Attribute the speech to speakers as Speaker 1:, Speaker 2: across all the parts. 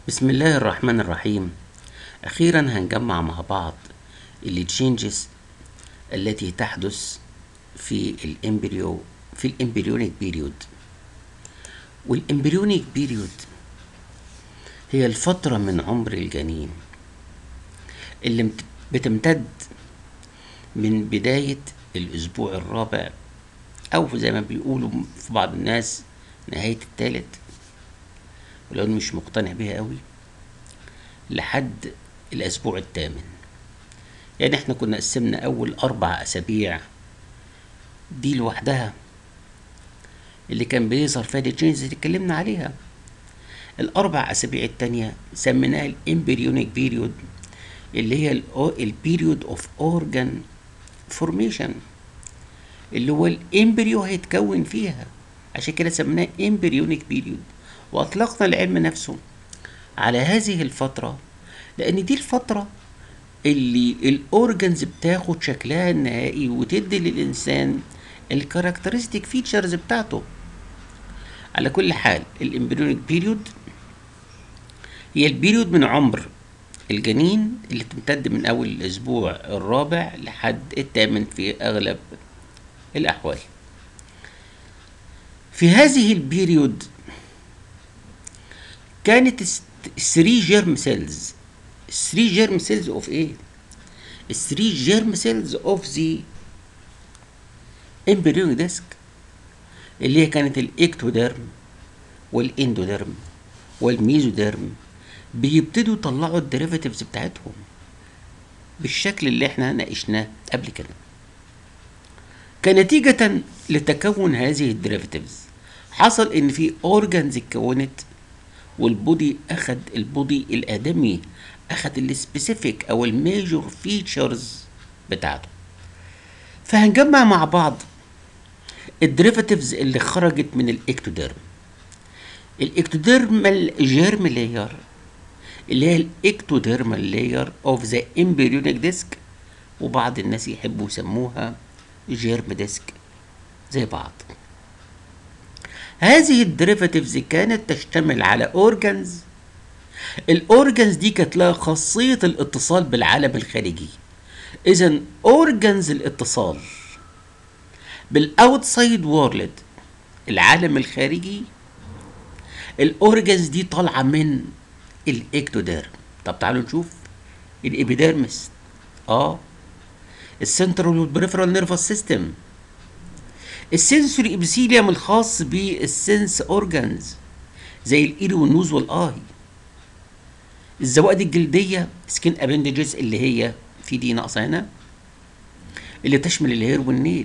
Speaker 1: بسم الله الرحمن الرحيم أخيرا هنجمع مع بعض التشينجز التي تحدث في الامبريو في الامبريونيك بيريود والامبريونيك بيريود هي الفترة من عمر الجنين اللي مت- بتمتد من بداية الأسبوع الرابع أو زي ما بيقولوا في بعض الناس نهاية الثالث ولو أنا مش مقتنع بيها قوي لحد الأسبوع الثامن يعني احنا كنا قسمنا أول أربع أسابيع دي لوحدها اللي كان بيظهر فيها التشينجز اللي اتكلمنا عليها الأربع أسابيع التانية سميناها الإمبريونيك بيريود اللي هي البيريود اوف اورجان فورميشن اللي هو الامبريو هيتكون فيها عشان كده سميناه امبريونيك بيريود واطلقنا العلم نفسه على هذه الفترة لأن دي الفترة اللي الأورجنز بتاخد شكلها النهائي وتدي للإنسان الكاركترستيك فيتشرز بتاعته على كل حال الامبريونيك بيريود هي البيريود من عمر الجنين اللي تمتد من أول الأسبوع الرابع لحد الثامن في أغلب الأحوال في هذه البيريود كانت 3 جيرم سيلز 3 جيرم سيلز اوف ايه 3 جيرم سيلز اوف ذا امبريونيك ديسك اللي هي كانت الاكتوديرم والاندوديرم والميزوديرم بيبتدوا يطلعوا الديريفاتيفز بتاعتهم بالشكل اللي احنا ناقشناه قبل كده كنتيجة لتكون هذه الديريفاتيفز حصل ان في اورجانز اتكونت والبودي اخد البودي الادمي اخد السبيسيفيك او الميجور فيتشرز بتاعته فهنجمع مع بعض الديريفاتيفز اللي خرجت من الاكتوديرم الاكتوديرمال جيرم لاير اللي هي الاكتوديرمال لاير اوف ذا امبريونيك ديسك وبعض الناس يحبوا يسموها جيرم ديسك زي بعض هذه الديريفاتيفز كانت تشتمل على اورجانز الاورجانز دي كانت لها خاصيه الاتصال بالعالم الخارجي اذا اورجانز الاتصال بالاوتسايد وورلد العالم الخارجي الاورجانز دي طالعه من الاكتوديرم طب تعالوا نشوف الابيديرمس اه السنترال والبريفرال نيرفس سيستم السنسوري ابيثيليوم الخاص بالسنس اورجانز زي الايد والنوز والاي الزوائد الجلديه سكين ابندجز اللي هي في دي ناقصه هنا اللي تشمل الهير والنيل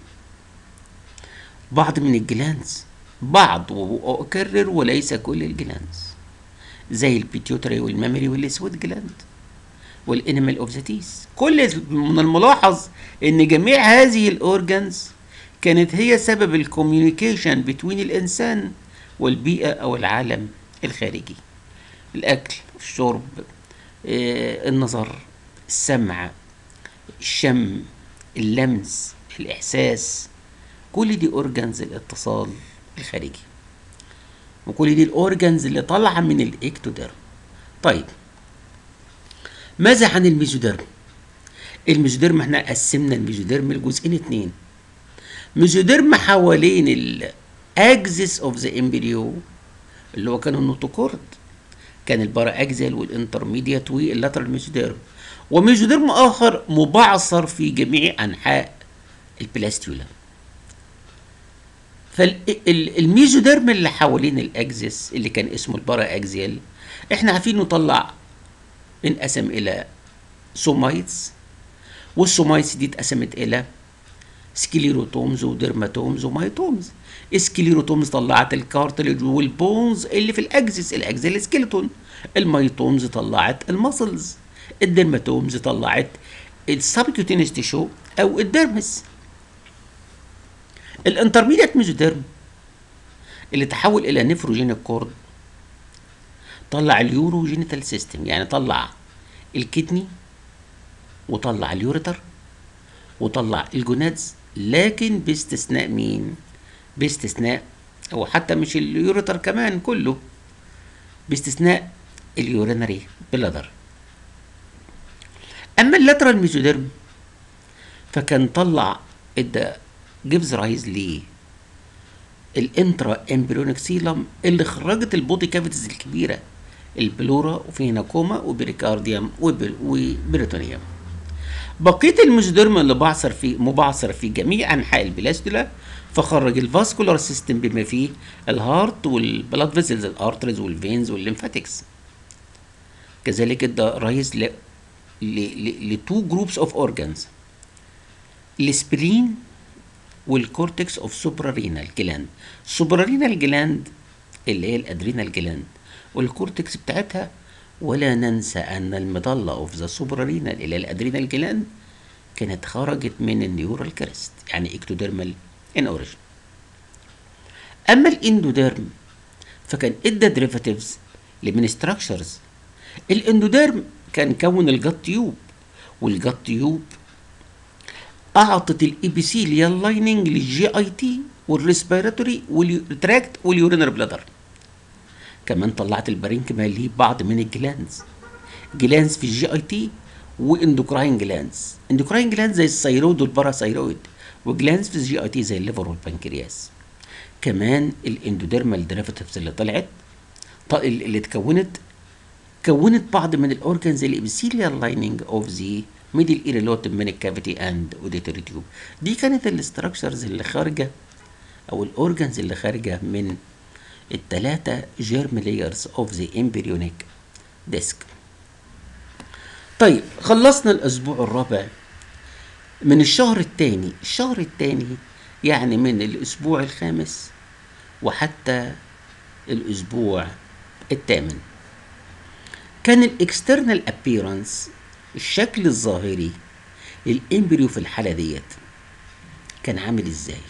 Speaker 1: بعض من الجلانز بعض واكرر وليس كل الجلانز زي البيتيوتري والميموري والسويت جلاند والانيمال اوف ذا تيس كل من الملاحظ ان جميع هذه الاورجانز كانت هي سبب الكوميونيكيشن بين الانسان والبيئه او العالم الخارجي الاكل الشرب آه، النظر السمع الشم اللمس الاحساس كل دي اورجانز الاتصال الخارجي وكل دي الاورجانز اللي طالعه من الاكتوديرم طيب ماذا عن الميزوديرم الميزوديرم احنا قسمنا الميزوديرم لجزئين اتنين ميزوديرم حوالين الاكزيس اوف ذا امبريو اللي هو كان النوتوكورد كان البارا اكزيال والانترميديات واللاترال ميزوديرم وميزوديرم اخر مبعثر في جميع انحاء البلاستيولا فالميزوديرم اللي حوالين الاكزيس اللي كان اسمه البارا اكزيال احنا عارفين انه طلع انقسم الى سومايتس والسومايتس دي اتقسمت الى سكليروتومز وديرماتومز ومايتومز السكليروتومز طلعت الكارتلج والبونز اللي في الاكزيس الاكزيال سكيلتون المايتومز طلعت المسلز الديرماتومز طلعت السبكيوتينس تيشو او الديرمس الانترميديت ميزوديرم اللي تحول الى نفروجينيك كورد طلع اليورو جينيتال سيستم يعني طلع الكدني وطلع اليوريتر وطلع الجونادز لكن باستثناء مين باستثناء او حتى مش اليوريتر كمان كله باستثناء اليورينري بلادر اما اللاترال ميزوديرم فكان طلع ادى جيفز رايز ليه الانترا امبريونيك سيلم اللي خرجت البودي كافيتيز الكبيره البلورا وفي هنا كوما وبريكارديوم وبل- وبريتونيوم بقيه الميزوديرم اللي بعثر في مبعثر في جميع انحاء البلاستولا فخرج الفاسكولار سيستم بما فيه الهارت والبلاد فيسلز الارتريز والفينز والليمفاتكس كذلك ادى رايز ل لتو جروبس اوف اورجانز السبرين والكورتكس اوف سوبرارينال جلاند سوبرارينال جلاند اللي هي الادرينال جلاند والكورتكس بتاعتها ولا ننسى ان المظله اوف ذا سوبرارينال اللي هي الادرينال جلاند كانت خرجت من النيورال كريست يعني اكتوديرمال ان اوريجن اما الاندوديرم فكان ادى ديريفاتيفز لمن ستراكشرز الاندوديرم كان كون الجت تيوب والجت تيوب اعطت الابيثيليال لايننج للجي اي تي والريسبيراتوري والتراكت واليورينر بلادر كمان طلعت البارينكما ليه بعض من الجلاندز جلاندز في الجي اي تي واندوكراين جلاندز اندوكراين جلاندز زي الثيرويد والباراثيرويد وجلاندز في الجي اي تي زي الليفر والبنكرياس كمان الاندوديرمال ديريفاتيفز اللي طلعت ط- اللي اتكونت كونت بعض من الاورجانز الابيثيليال لايننج اوف ذا ميدل ايريلوتيم من الكافيتي اند اوديتوري تيوب دي كانت الاستراكشرز اللي خارجه او الاورجانز اللي خارجه من الثلاثه جيرم لايرز اوف ذا امبريونيك ديسك طيب خلصنا الاسبوع الرابع من الشهر الثاني الشهر الثاني يعني من الاسبوع الخامس وحتى الاسبوع الثامن كان الاكسترنال ابييرنس الشكل الظاهري للامبريو في الحاله ديت كان عامل ازاي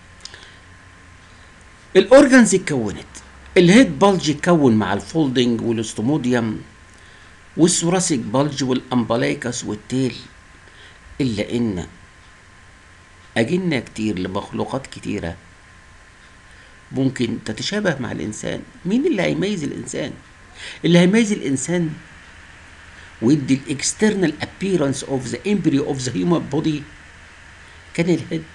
Speaker 1: الاورجنز اتكونت الهيد بالج اتكون مع الفولدنج والاستوموديوم والثوراسيك بالج والامبلايكس والتيل الا ان اجنة كتير لمخلوقات كتيره ممكن تتشابه مع الانسان مين اللي هيميز الانسان اللي هيميز الانسان ويدي الاكسترنال appearance اوف ذا embryo اوف ذا human بودي كان الهيد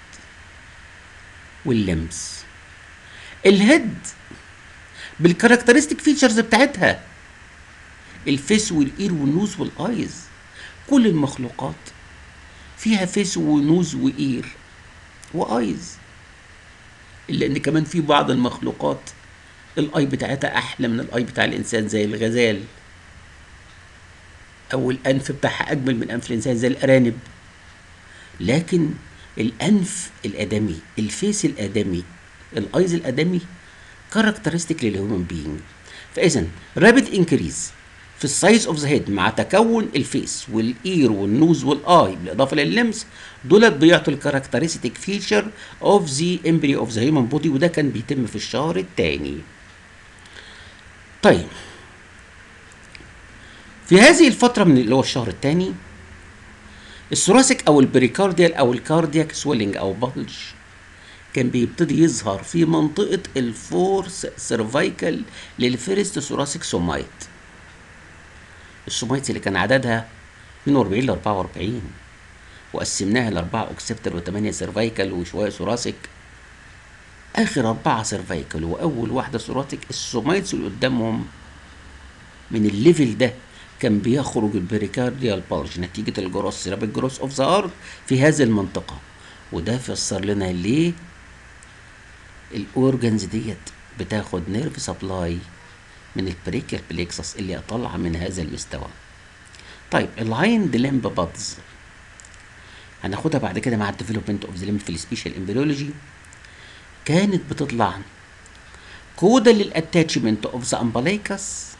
Speaker 1: واللمس الهيد بالكاركترستيك فيتشرز بتاعتها الفيس والاير والنوز والايز كل المخلوقات فيها فيس ونوز واير وايز الا ان كمان في بعض المخلوقات الاي بتاعتها احلى من الاي بتاع الانسان زي الغزال او الانف بتاعها اجمل من انف الانسان زي الارانب لكن الانف الادمي الفيس الادمي الايز الادمي كاركترستيك للهيومن بينج فاذا رابid انكريز في السايز اوف ذا هيد مع تكون الفيس والاير والنوز والاي بالاضافه لللمس دولت بيعطوا الكاركترستيك فيتشر اوف ذا امبريو اوف ذا هيومن بودي وده كان بيتم في الشهر الثاني طيب في هذه الفترة من اللي هو الشهر الثاني الثوراسيك أو البريكارديال أو الكاردياك سويلنج أو بلج كان بيبتدي يظهر في منطقة الفورس سيرفايكال للفيرست ثوراسيك سومايت السومايتس اللي كان عددها من 40 ل 44 وقسمناها لأربعة أوكسبتر وثمانية سيرفايكال وشوية ثوراسيك آخر أربعة سيرفايكال وأول واحدة ثوراسيك السومايتس اللي قدامهم من الليفل ده كان بيخرج البريكارديال بارج نتيجة الجروس سيرابيك جروس اوف ذا ارض في هذه المنطقة وده فسر لنا ليه الاورجنز ديت بتاخد نيرف سبلاي من البريكال بليكسس اللي طالعة من هذا المستوى طيب الهايند لمب بادز هناخدها بعد كده مع الديفلوبمنت اوف ذا لمب في السبيشال امبريولوجي كانت بتطلع كودا للاتاتشمنت اوف ذا امبلايكس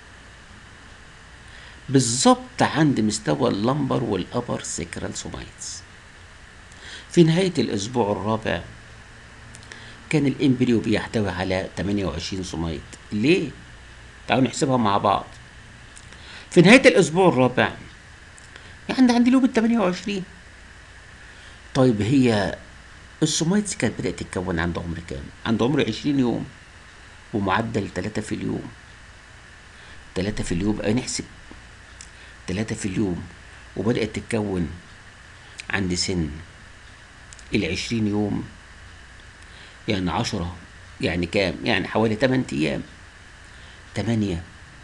Speaker 1: بالظبط عند مستوى اللمبر والابر سيكرال سومايتس في نهاية الأسبوع الرابع كان الإمبريو بيحتوي على 28 سومايت ليه؟ تعالوا نحسبها مع بعض في نهاية الأسبوع الرابع يعني عندي لوب ال 28 طيب هي السومايتس كانت بدأت تتكون عند عمر كام؟ عند عمر 20 يوم ومعدل 3 في اليوم تلاتة في اليوم بقى نحسب تلاتة في اليوم وبدأت تتكون عند سن العشرين يوم يعني عشرة يعني كام يعني حوالي تمن أيام تمانية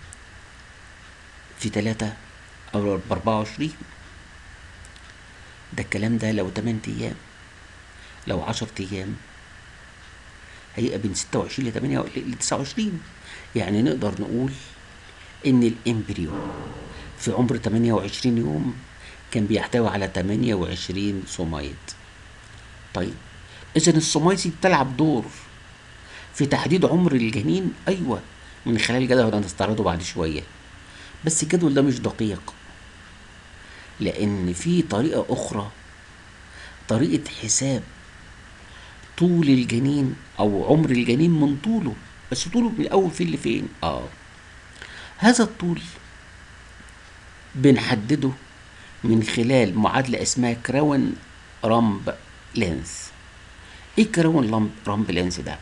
Speaker 1: في تلاتة أو بأربعة وعشرين ده الكلام ده لو تمن أيام لو عشر أيام هيبقى بين ستة وعشرين لتمانية لتسعة وعشرين يعني نقدر نقول إن الإمبريو في عمر تمانية وعشرين يوم كان بيحتوي على تمانية وعشرين صومايد طيب إذا الصومايد بتلعب دور في تحديد عمر الجنين أيوة من خلال الجدول اللي هنستعرضه بعد شوية بس الجدول ده مش دقيق لأن في طريقة أخرى طريقة حساب طول الجنين أو عمر الجنين من طوله بس طوله من الأول في اللي فين آه هذا الطول بنحدده من خلال معادلة اسمها كراون رامب لينث ايه كراون رامب, رامب لينث ده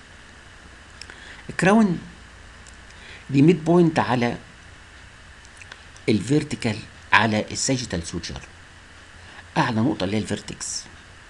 Speaker 1: الكراون دي ميد بوينت على الفيرتيكال على الساجيتال سوتشر اعلى نقطه اللي هي الفيرتكس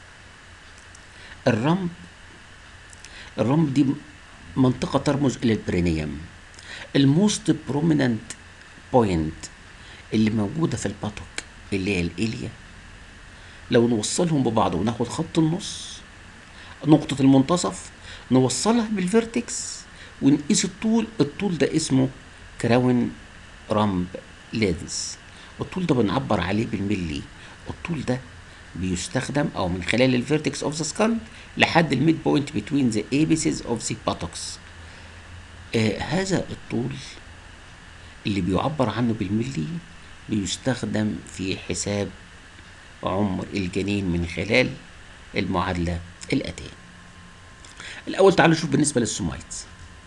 Speaker 1: الرمب الرمب دي منطقه ترمز الى البرينيوم الموست بروميننت بوينت اللي موجوده في الباتوك اللي هي الاليا لو نوصلهم ببعض وناخد خط النص نقطة المنتصف نوصلها بالفيرتكس ونقيس الطول الطول ده اسمه كراون رامب لينز الطول ده بنعبر عليه بالملي الطول ده بيستخدم او من خلال الفيرتكس اوف ذا سكال لحد الميد بوينت بتوين ذا ايبيسز اوف ذا باتوكس آه هذا الطول اللي بيعبر عنه بالملي بيستخدم في حساب عمر الجنين من خلال المعادلة الآتية الأول تعالوا نشوف بالنسبة للسومايتس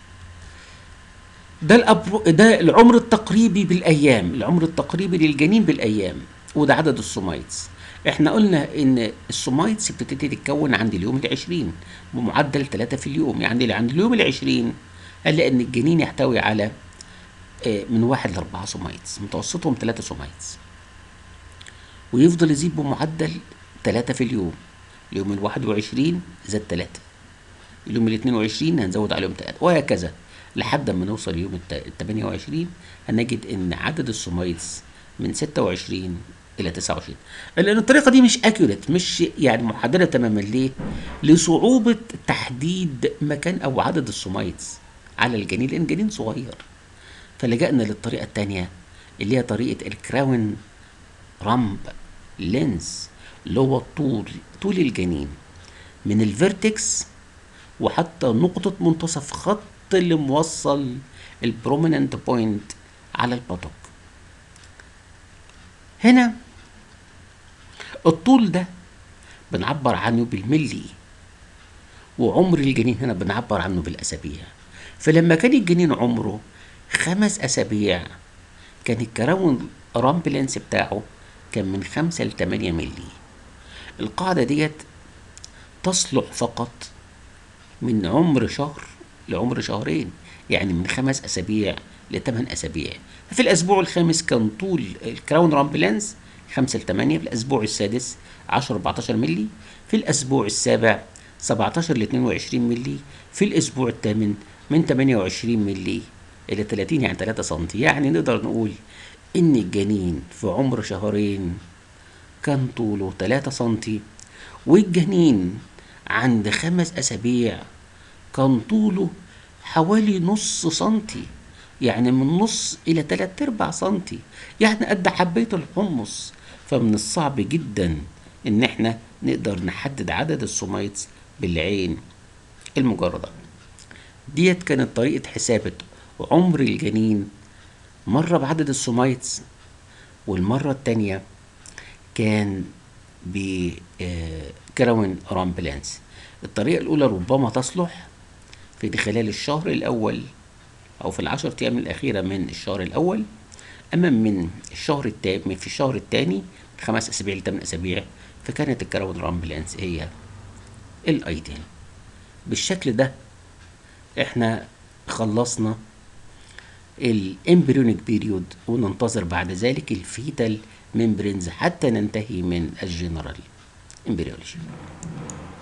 Speaker 1: ده الأبرو ده العمر التقريبي بالأيام العمر التقريبي للجنين بالأيام وده عدد السومايتس احنا قلنا ان السومايتس بتبتدي تتكون عند اليوم العشرين بمعدل ثلاثة في اليوم يعني عند اليوم العشرين هنلاقي ان الجنين يحتوي على من واحد لأربعة سومايتس متوسطهم ثلاثة سومايتس ويفضل يزيد بمعدل ثلاثة في اليوم اليوم الواحد وعشرين زاد ثلاثة اليوم الاثنين وعشرين هنزود عليهم ثلاثة وهكذا لحد ما نوصل يوم الثمانية وعشرين هنجد ان عدد السومايتس من ستة وعشرين إلى تسعة وعشرين لأن الطريقة دي مش أكيوريت مش يعني محددة تماما ليه؟ لصعوبة تحديد مكان أو عدد السومايتس على الجنين لأن الجنين صغير فلجأنا للطريقة التانية اللي هي طريقة الكراون رامب لينز اللي هو الطول طول الجنين من الفيرتكس وحتى نقطة منتصف خط اللي موصل البروميننت بوينت على البطق هنا الطول ده بنعبر عنه بالملي وعمر الجنين هنا بنعبر عنه بالأسابيع فلما كان الجنين عمره خمس أسابيع كان الكراون رامبلنس بتاعه كان من خمسة لتمانية ملي القاعدة ديت تصلح فقط من عمر شهر لعمر شهرين يعني من خمس أسابيع لثمان أسابيع في الأسبوع الخامس كان طول الكراون رامبلانس خمسة لثمانية في الأسبوع السادس عشرة 14 ملي في الأسبوع السابع 17 ل 22 ملي في الأسبوع الثامن من 28 ملي إلى 30 يعني 3 سم يعني نقدر نقول إن الجنين في عمر شهرين كان طوله 3 سم والجنين عند خمس أسابيع كان طوله حوالي نص سنتي يعني من نص إلى تلات أرباع سنتي يعني قد حبية الحمص فمن الصعب جدا إن إحنا نقدر نحدد عدد السومايتس بالعين المجردة ديت كانت طريقة حسابة عمر الجنين مرة بعدد السومايتس والمرة التانية كان بكراون رامبلانس الطريقة الأولى ربما تصلح في خلال الشهر الأول أو في العشر أيام الأخيرة من الشهر الأول أما من الشهر التاني في الشهر الثاني خمس أسابيع لثمان أسابيع فكانت الكراون رامبلانس هي الأيديال بالشكل ده احنا خلصنا الامبريونيك بيريود وننتظر بعد ذلك الفيتال ميمبرينز حتى ننتهي من الجنرال امبريولوجي